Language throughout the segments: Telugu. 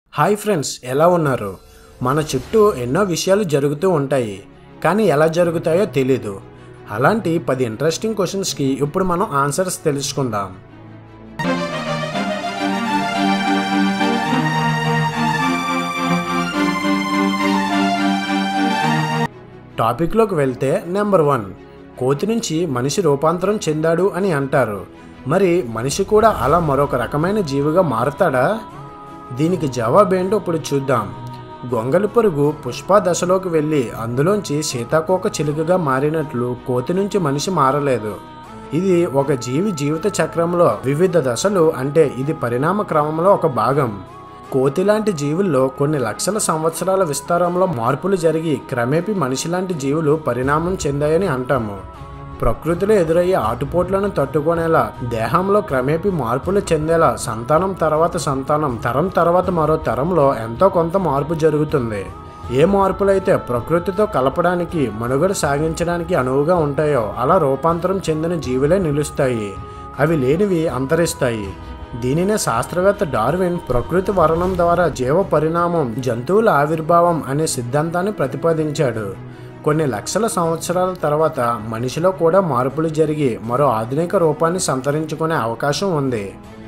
హాయ్ ఫ్రెండ్స్ ఎలా ఉన్నారు మన చుట్టూ ఎన్నో విషయాలు జరుగుతూ ఉంటాయి కానీ ఎలా జరుగుతాయో తెలీదు అలాంటి పది ఇంట్రెస్టింగ్ క్వశ్చన్స్కి ఇప్పుడు మనం ఆన్సర్స్ తెలుసుకుందాం టాపిక్లోకి వెళ్తే నెంబర్ వన్ కోతి నుంచి మనిషి రూపాంతరం చెందాడు అని అంటారు మరి మనిషి కూడా అలా మరొక రకమైన జీవిగా మారుతాడా దీనికి జవాబేంటో ఇప్పుడు చూద్దాం గొంగలి పురుగు పుష్ప దశలోకి వెళ్ళి అందులోంచి సీతాకోక చిలుకగా మారినట్లు కోతి నుంచి మనిషి మారలేదు ఇది ఒక జీవి జీవిత చక్రంలో వివిధ దశలు అంటే ఇది పరిణామ క్రమంలో ఒక భాగం కోతి లాంటి జీవుల్లో కొన్ని లక్షల సంవత్సరాల విస్తారంలో మార్పులు జరిగి క్రమేపీ మనిషి లాంటి జీవులు పరిణామం చెందాయని అంటాము ప్రకృతిలో ఎదురయ్యే ఆటుపోట్లను తట్టుకునేలా దేహంలో క్రమేపీ మార్పులు చెందేలా సంతానం తర్వాత సంతానం తరం తర్వాత మరో తరంలో ఎంతో కొంత మార్పు జరుగుతుంది ఏ మార్పులైతే ప్రకృతితో కలపడానికి మనుగడ సాగించడానికి అనువుగా ఉంటాయో అలా రూపాంతరం చెందిన జీవులే నిలుస్తాయి అవి లేనివి అంతరిస్తాయి దీనినే శాస్త్రవేత్త డార్విన్ ప్రకృతి వర్ణం ద్వారా జీవ పరిణామం జంతువుల ఆవిర్భావం అనే సిద్ధాంతాన్ని ప్రతిపాదించాడు కొన్ని లక్షల సంవత్సరాల తర్వాత మనిషిలో కూడా మార్పులు జరిగి మరో ఆధునిక రూపాన్ని సంతరించుకునే అవకాశం ఉంది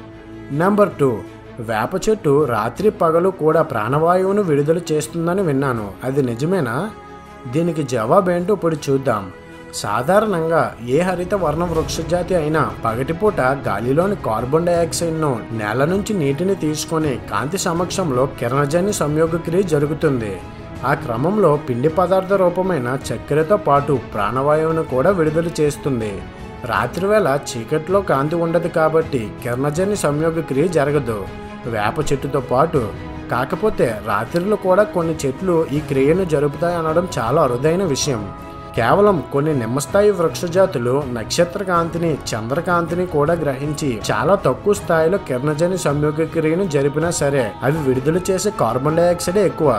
నెంబర్ టూ వేప చెట్టు రాత్రి పగలు కూడా ప్రాణవాయువును విడుదల చేస్తుందని విన్నాను అది నిజమేనా దీనికి జవాబేంటో ఇప్పుడు చూద్దాం సాధారణంగా ఏ హరిత వర్ణ వృక్షజాతి అయినా పగటిపూట గాలిలోని కార్బన్ డయాక్సైడ్ను నేల నుంచి నీటిని తీసుకొని కాంతి సమక్షంలో కిరణజన్య సంయోగక్రియ జరుగుతుంది ఆ క్రమంలో పిండి పదార్థ రూపమైన చక్కెరతో పాటు ప్రాణవాయువును కూడా విడుదల చేస్తుంది రాత్రివేళ చీకట్లో కాంతి ఉండదు కాబట్టి కిరణజన్య సంయోగక్రియ జరగదు వేప చెట్టుతో పాటు కాకపోతే రాత్రిలో కూడా కొన్ని చెట్లు ఈ క్రియను జరుపుతాయి అనడం చాలా అరుదైన విషయం కేవలం కొన్ని నిమ్మస్థాయి వృక్షజాతులు నక్షత్ర కాంతిని చంద్రకాంతిని కూడా గ్రహించి చాలా తక్కువ స్థాయిలో కిరణజన్య సంయోగ క్రియను జరిపినా సరే అవి విడుదల చేసే కార్బన్ డైఆక్సైడే ఎక్కువ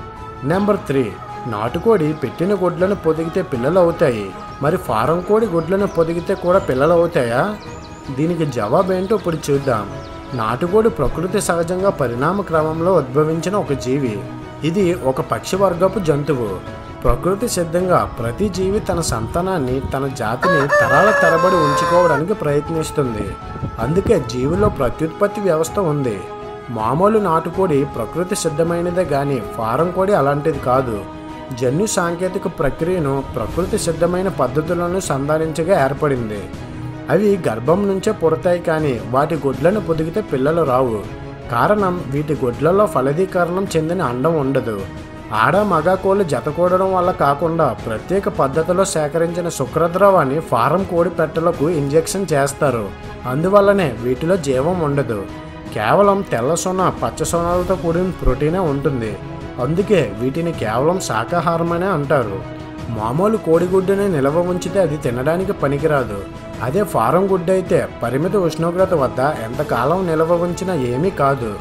నెంబర్ త్రీ నాటుకోడి పెట్టిన గుడ్లను పొదిగితే పిల్లలు అవుతాయి మరి ఫారం కోడి గుడ్లను పొదిగితే కూడా పిల్లలు అవుతాయా దీనికి జవాబు ఏంటో ఇప్పుడు చూద్దాం నాటుకోడి ప్రకృతి సహజంగా పరిణామ క్రమంలో ఉద్భవించిన ఒక జీవి ఇది ఒక పక్షి వర్గపు జంతువు ప్రకృతి సిద్ధంగా ప్రతి జీవి తన సంతానాన్ని తన జాతిని తరాల తరబడి ఉంచుకోవడానికి ప్రయత్నిస్తుంది అందుకే జీవిలో ప్రత్యుత్పత్తి వ్యవస్థ ఉంది మామూలు నాటుకోడి ప్రకృతి సిద్ధమైనదే గాని ఫారం కోడి అలాంటిది కాదు జన్యు సాంకేతిక ప్రక్రియను ప్రకృతి సిద్ధమైన పద్ధతులను సంధానించగా ఏర్పడింది అవి గర్భం నుంచే పుడతాయి కానీ వాటి గుడ్లను పొదిగితే పిల్లలు రావు కారణం వీటి గుడ్లలో ఫలదీకరణం చెందిన అండం ఉండదు ఆడ మగ కోళ్ళు జతకూడడం వల్ల కాకుండా ప్రత్యేక పద్ధతిలో సేకరించిన శుక్రద్రవాన్ని ఫారం కోడి పెట్టలకు ఇంజెక్షన్ చేస్తారు అందువల్లనే వీటిలో జీవం ఉండదు కేవలం తెల్ల సొన పచ్చ సొనాలతో కూడిన ప్రోటీనే ఉంటుంది అందుకే వీటిని కేవలం శాకాహారమనే అంటారు మామూలు కోడిగుడ్డుని నిల్వ ఉంచితే అది తినడానికి పనికిరాదు అదే ఫారం గుడ్డు అయితే పరిమిత ఉష్ణోగ్రత వద్ద ఎంతకాలం నిల్వ ఉంచినా ఏమీ కాదు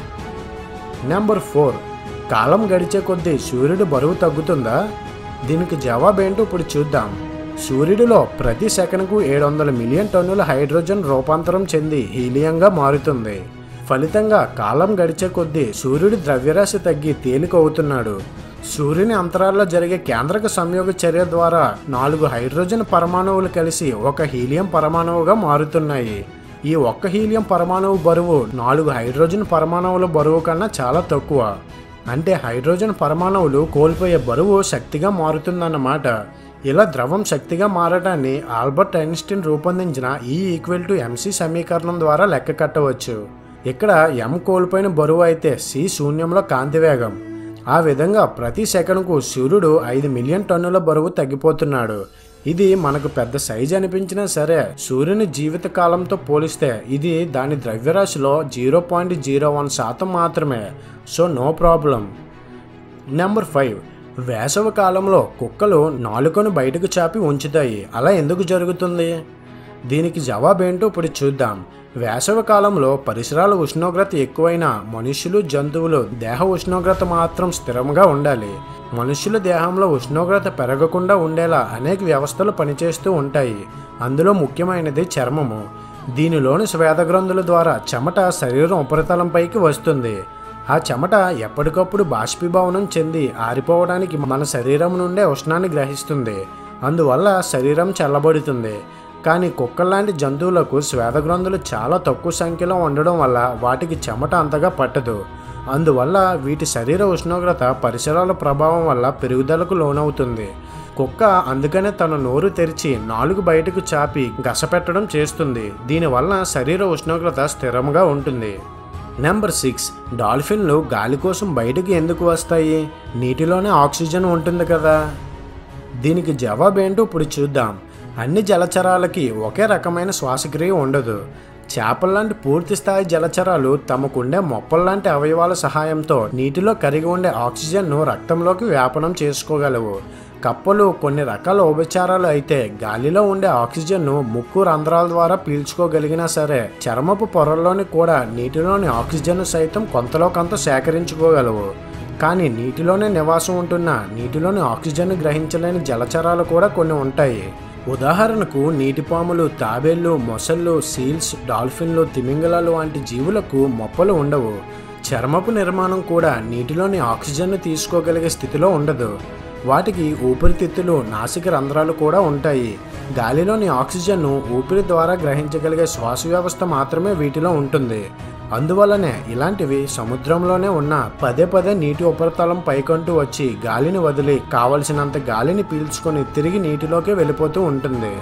నెంబర్ ఫోర్ కాలం గడిచే కొద్దీ సూర్యుడు బరువు తగ్గుతుందా దీనికి జవాబేంటో ఇప్పుడు చూద్దాం సూర్యుడిలో ప్రతి సెకనుకు ఏడు వందల మిలియన్ టన్నుల హైడ్రోజన్ రూపాంతరం చెంది హీలియంగా మారుతుంది ఫలితంగా కాలం గడిచే కొద్దీ సూర్యుడి ద్రవ్యరాశి తగ్గి తేలిక అవుతున్నాడు సూర్యుని అంతరాల్లో జరిగే కేంద్రక సంయోగ చర్య ద్వారా నాలుగు హైడ్రోజన్ పరమాణువులు కలిసి ఒక హీలియం పరమాణువుగా మారుతున్నాయి ఈ ఒక్క హీలియం పరమాణువు బరువు నాలుగు హైడ్రోజన్ పరమాణువుల బరువు కన్నా చాలా తక్కువ అంటే హైడ్రోజన్ పరమాణువులు కోల్పోయే బరువు శక్తిగా మారుతుందన్నమాట ఇలా ద్రవం శక్తిగా మారటాన్ని ఆల్బర్ట్ ఐన్స్టీన్ రూపొందించిన ఈ ఈక్వల్ టు ఎంసీ సమీకరణం ద్వారా లెక్క కట్టవచ్చు ఇక్కడ ఎం కోల్పోయిన బరువు అయితే సి శూన్యంలో కాంతి వేగం ఆ విధంగా ప్రతి సెకనుకు సూర్యుడు ఐదు మిలియన్ టన్నుల బరువు తగ్గిపోతున్నాడు ఇది మనకు పెద్ద సైజు అనిపించినా సరే సూర్యుని జీవిత కాలంతో పోలిస్తే ఇది దాని ద్రవ్యరాశిలో జీరో పాయింట్ జీరో వన్ శాతం మాత్రమే so no problem number five వేసవి కాలంలో కుక్కలు నాలుకను బయటకు చాపి ఉంచుతాయి అలా ఎందుకు జరుగుతుంది దీనికి జవాబేంటో ఇప్పుడు చూద్దాం వేసవి కాలంలో పరిసరాల ఉష్ణోగ్రత ఎక్కువైన మనుష్యులు జంతువులు దేహ ఉష్ణోగ్రత మాత్రం స్థిరంగా ఉండాలి మనుష్యుల దేహంలో ఉష్ణోగ్రత పెరగకుండా ఉండేలా అనేక వ్యవస్థలు పనిచేస్తూ ఉంటాయి అందులో ముఖ్యమైనది చర్మము దీనిలోని శ్వేత గ్రంథుల ద్వారా చెమట శరీరం ఉపరితలంపైకి వస్తుంది ఆ చెమట ఎప్పటికప్పుడు బాష్పీభవనం చెంది ఆరిపోవడానికి మన శరీరం నుండే ఉష్ణాన్ని గ్రహిస్తుంది అందువల్ల శరీరం చల్లబడుతుంది కానీ కుక్కల్లాంటి జంతువులకు శ్వేతగ్రంథులు చాలా తక్కువ సంఖ్యలో ఉండడం వల్ల వాటికి చెమట అంతగా పట్టదు అందువల్ల వీటి శరీర ఉష్ణోగ్రత పరిసరాల ప్రభావం వల్ల పెరుగుదలకు లోనవుతుంది కుక్క అందుకనే తన నోరు తెరిచి నాలుగు బయటకు చాపి గసపెట్టడం చేస్తుంది దీనివల్ల శరీర ఉష్ణోగ్రత స్థిరంగా ఉంటుంది నెంబర్ సిక్స్ డాల్ఫిన్లు గాలి కోసం బయటకు ఎందుకు వస్తాయి నీటిలోనే ఆక్సిజన్ ఉంటుంది కదా దీనికి జవాబు ఏంటో ఇప్పుడు చూద్దాం అన్ని జలచరాలకి ఒకే రకమైన శ్వాసక్రియ ఉండదు చేపల్లాంటి పూర్తి స్థాయి జలచరాలు తమకుండే మొప్పల్లాంటి అవయవాల సహాయంతో నీటిలో కరిగి ఉండే ఆక్సిజన్ను రక్తంలోకి వ్యాపనం చేసుకోగలవు కప్పలు కొన్ని రకాల ఉపచారాలు అయితే గాలిలో ఉండే ఆక్సిజన్ను ముక్కు రంధ్రాల ద్వారా పీల్చుకోగలిగినా సరే చర్మపు పొరల్లోని కూడా నీటిలోని ఆక్సిజన్ సైతం కొంతలో కొంత సేకరించుకోగలవు కానీ నీటిలోనే నివాసం ఉంటున్న నీటిలోని ఆక్సిజన్ గ్రహించలేని జలచరాలు కూడా కొన్ని ఉంటాయి ఉదాహరణకు నీటిపాములు తాబేళ్లు మొసళ్ళు సీల్స్ డాల్ఫిన్లు తిమింగలాలు వంటి జీవులకు మొప్పలు ఉండవు చర్మపు నిర్మాణం కూడా నీటిలోని ఆక్సిజన్ను తీసుకోగలిగే స్థితిలో ఉండదు వాటికి ఊపిరితిత్తులు నాసిక రంధ్రాలు కూడా ఉంటాయి గాలిలోని ఆక్సిజన్ను ఊపిరి ద్వారా గ్రహించగలిగే శ్వాస వ్యవస్థ మాత్రమే వీటిలో ఉంటుంది అందువల్లనే ఇలాంటివి సముద్రంలోనే ఉన్న పదే పదే నీటి ఉపరితలం పైకంటూ వచ్చి గాలిని వదిలి కావలసినంత గాలిని పీల్చుకొని తిరిగి నీటిలోకి వెళ్ళిపోతూ ఉంటుంది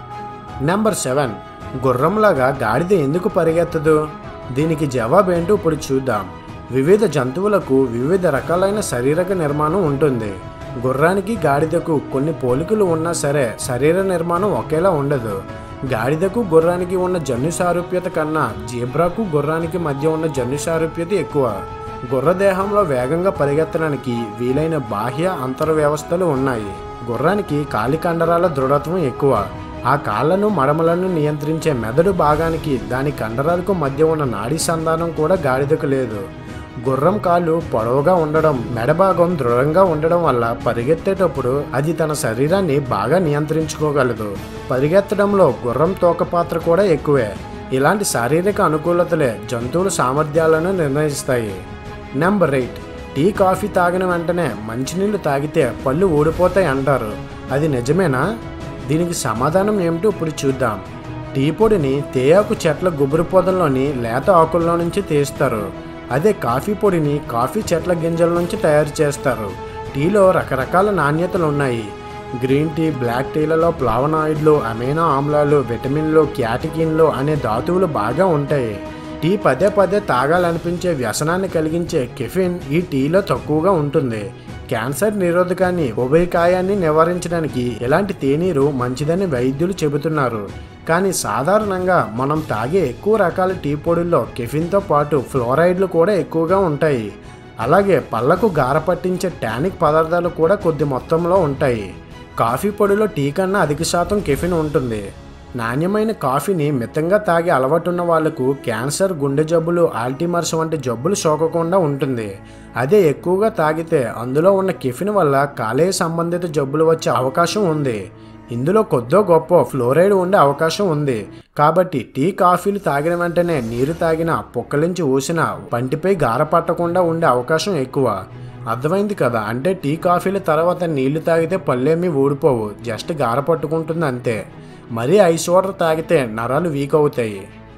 నెంబర్ సెవెన్ గుర్రంలాగా గాడిద ఎందుకు పరిగెత్తదు దీనికి జవాబేంటో ఇప్పుడు చూద్దాం వివిధ జంతువులకు వివిధ రకాలైన శారీరక నిర్మాణం ఉంటుంది గుర్రానికి గాడిదకు కొన్ని పోలికలు ఉన్నా సరే శరీర నిర్మాణం ఒకేలా ఉండదు గాడిదకు గుర్రానికి ఉన్న జన్యు సారూప్యత కన్నా జీబ్రాకు గుర్రానికి మధ్య ఉన్న జన్యు సారూప్యత ఎక్కువ గుర్ర దేహంలో వేగంగా పరిగెత్తడానికి వీలైన బాహ్య అంతర వ్యవస్థలు ఉన్నాయి గుర్రానికి కాలి కండరాల దృఢత్వం ఎక్కువ ఆ కాళ్లను మడమలను నియంత్రించే మెదడు భాగానికి దాని కండరాలకు మధ్య ఉన్న నాడీ సంధానం కూడా గాడిదకు లేదు గుర్రం కాళ్ళు పొడవుగా ఉండడం మెడభాగం దృఢంగా ఉండడం వల్ల పరిగెత్తేటప్పుడు అది తన శరీరాన్ని బాగా నియంత్రించుకోగలదు పరిగెత్తడంలో గుర్రం తోక పాత్ర కూడా ఎక్కువే ఇలాంటి శారీరక అనుకూలతలే జంతువుల సామర్థ్యాలను నిర్ణయిస్తాయి నెంబర్ ఎయిట్ టీ కాఫీ తాగిన వెంటనే మంచినీళ్ళు తాగితే పళ్ళు ఊడిపోతాయి అంటారు అది నిజమేనా దీనికి సమాధానం ఏమిటో ఇప్పుడు చూద్దాం టీ పొడిని తేయాకు చెట్ల గుబురు పొదల్లోని లేత ఆకుల్లో నుంచి తీస్తారు అదే కాఫీ పొడిని కాఫీ చెట్ల గింజల నుంచి తయారు చేస్తారు టీలో రకరకాల నాణ్యతలు ఉన్నాయి గ్రీన్ టీ బ్లాక్ టీలలో ప్లావనాయిడ్లు అమైనో ఆమ్లాలు విటమిన్లు క్యాటికిన్లు అనే ధాతువులు బాగా ఉంటాయి టీ పదే పదే తాగాలనిపించే వ్యసనాన్ని కలిగించే కెఫిన్ ఈ టీలో తక్కువగా ఉంటుంది క్యాన్సర్ నిరోధకాన్ని ఉభయకాయాన్ని నివారించడానికి ఇలాంటి తేనీరు మంచిదని వైద్యులు చెబుతున్నారు కానీ సాధారణంగా మనం తాగే ఎక్కువ రకాల టీ పొడుల్లో కెఫిన్తో పాటు ఫ్లోరైడ్లు కూడా ఎక్కువగా ఉంటాయి అలాగే పళ్ళకు గార పట్టించే టానిక్ పదార్థాలు కూడా కొద్ది మొత్తంలో ఉంటాయి కాఫీ పొడిలో టీ కన్నా అధిక శాతం కెఫిన్ ఉంటుంది నాణ్యమైన కాఫీని మితంగా తాగే అలవాటున్న వాళ్లకు క్యాన్సర్ గుండె జబ్బులు ఆల్టిమర్స్ వంటి జబ్బులు సోకకుండా ఉంటుంది అదే ఎక్కువగా తాగితే అందులో ఉన్న కెఫిన్ వల్ల కాలేయ సంబంధిత జబ్బులు వచ్చే అవకాశం ఉంది ఇందులో కొద్దో గొప్ప ఫ్లోరైడ్ ఉండే అవకాశం ఉంది కాబట్టి టీ కాఫీలు తాగిన వెంటనే నీరు తాగిన పొక్కలించి ఊసిన పంటిపై గార పట్టకుండా ఉండే అవకాశం ఎక్కువ అర్థమైంది కదా అంటే టీ కాఫీల తర్వాత నీళ్లు తాగితే పళ్ళేమీ ఊడిపోవు జస్ట్ గార పట్టుకుంటుంది అంతే మరీ ఐస్ వాటర్ తాగితే నరాలు వీక్ అవుతాయి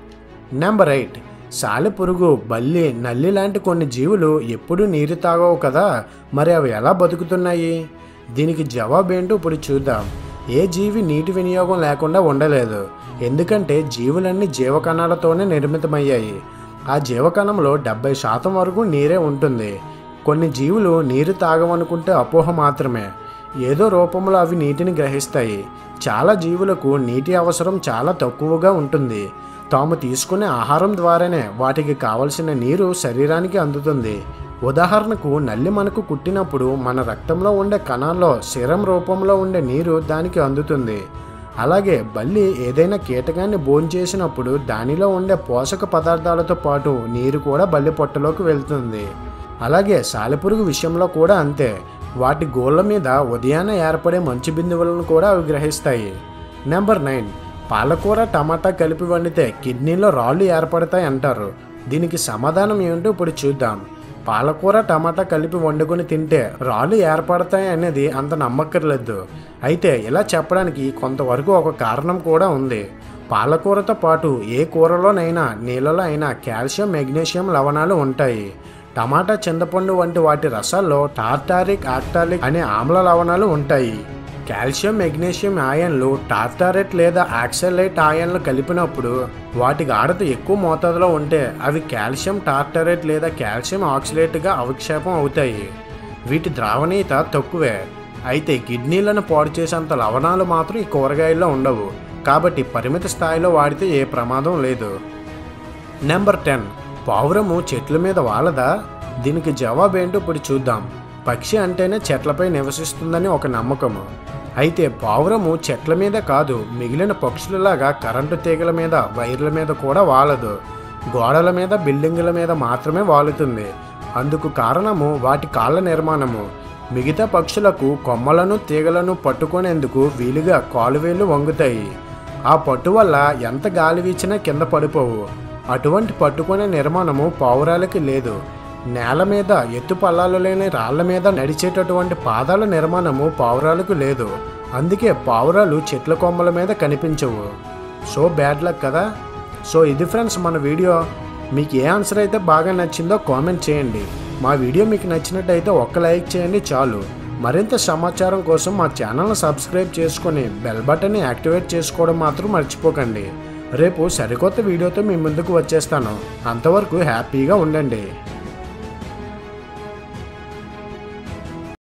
నెంబర్ ఎయిట్ సాలెపురుగు బల్లి నల్లి లాంటి కొన్ని జీవులు ఎప్పుడూ నీరు తాగవు కదా మరి అవి ఎలా బతుకుతున్నాయి దీనికి జవాబు ఏంటో ఇప్పుడు చూద్దాం ఏ జీవి నీటి వినియోగం లేకుండా ఉండలేదు ఎందుకంటే జీవులన్నీ జీవకణాలతోనే నిర్మితమయ్యాయి ఆ జీవకణంలో డెబ్బై శాతం వరకు నీరే ఉంటుంది కొన్ని జీవులు నీరు తాగమనుకుంటే అపోహ మాత్రమే ఏదో రూపంలో అవి నీటిని గ్రహిస్తాయి చాలా జీవులకు నీటి అవసరం చాలా తక్కువగా ఉంటుంది తాము తీసుకునే ఆహారం ద్వారానే వాటికి కావలసిన నీరు శరీరానికి అందుతుంది ఉదాహరణకు నల్లి మనకు కుట్టినప్పుడు మన రక్తంలో ఉండే కణాల్లో సిరం రూపంలో ఉండే నీరు దానికి అందుతుంది అలాగే బల్లి ఏదైనా కీటకాన్ని భోంచేసినప్పుడు దానిలో ఉండే పోషక పదార్థాలతో పాటు నీరు కూడా బల్లి పొట్టలోకి వెళ్తుంది అలాగే సాలెపురుగు విషయంలో కూడా అంతే వాటి గోళ్ళ మీద ఉదయాన్నే ఏర్పడే మంచు బిందువులను కూడా అవి గ్రహిస్తాయి నెంబర్ నైన్ పాలకూర టమాటా కలిపి వండితే కిడ్నీలో రాళ్ళు ఏర్పడతాయి అంటారు దీనికి సమాధానం ఏమిటో ఇప్పుడు చూద్దాం పాలకూర టమాటా కలిపి వండుకొని తింటే రాళ్ళు ఏర్పడతాయి అనేది అంత నమ్మక్కర్లేదు అయితే ఇలా చెప్పడానికి కొంతవరకు ఒక కారణం కూడా ఉంది పాలకూరతో పాటు ఏ కూరలోనైనా నీళ్ళలో అయినా కాల్షియం మెగ్నీషియం లవణాలు ఉంటాయి టమాటా చింతపండు వంటి వాటి రసాల్లో టార్టారిక్ ఆక్టాలిక్ అనే ఆమ్ల లవణాలు ఉంటాయి కాల్షియం మెగ్నీషియం ఆయన్లు టార్టారెట్ లేదా ఆక్సలైట్ ఆయన్లు కలిపినప్పుడు వాటి గాఢత ఎక్కువ మోతాదులో ఉంటే అవి కాల్షియం టార్టారేట్ లేదా కాల్షియం ఆక్సిలేట్గా అవక్షేపం అవుతాయి వీటి ద్రావణీయత తక్కువే అయితే కిడ్నీలను పాడు చేసేంత లవణాలు మాత్రం ఈ కూరగాయల్లో ఉండవు కాబట్టి పరిమిత స్థాయిలో వాడితే ఏ ప్రమాదం లేదు నెంబర్ టెన్ పావురము చెట్ల మీద వాలదా దీనికి జవాబు ఏంటో ఇప్పుడు చూద్దాం పక్షి అంటేనే చెట్లపై నివసిస్తుందని ఒక నమ్మకము అయితే పావురము చెట్ల మీద కాదు మిగిలిన పక్షులలాగా కరెంటు తీగల మీద వైర్ల మీద కూడా వాలదు గోడల మీద బిల్డింగుల మీద మాత్రమే వాలుతుంది అందుకు కారణము వాటి కాళ్ళ నిర్మాణము మిగతా పక్షులకు కొమ్మలను తీగలను పట్టుకునేందుకు వీలుగా కాలువేలు వంగుతాయి ఆ పట్టు వల్ల ఎంత గాలి వీచినా కింద పడిపోవు అటువంటి పట్టుకునే నిర్మాణము పావురాలకి లేదు నేల మీద ఎత్తు పల్లాలు లేని రాళ్ల మీద నడిచేటటువంటి పాదాల నిర్మాణము పావురాలకు లేదు అందుకే పావురాలు చెట్ల కొమ్మల మీద కనిపించవు సో బ్యాడ్ లక్ కదా సో ఇది ఫ్రెండ్స్ మన వీడియో మీకు ఏ ఆన్సర్ అయితే బాగా నచ్చిందో కామెంట్ చేయండి మా వీడియో మీకు నచ్చినట్టయితే ఒక్క లైక్ చేయండి చాలు మరింత సమాచారం కోసం మా ఛానల్ని సబ్స్క్రైబ్ చేసుకొని బెల్ బటన్ని యాక్టివేట్ చేసుకోవడం మాత్రం మర్చిపోకండి రేపు సరికొత్త వీడియోతో మీ ముందుకు వచ్చేస్తాను అంతవరకు హ్యాపీగా ఉండండి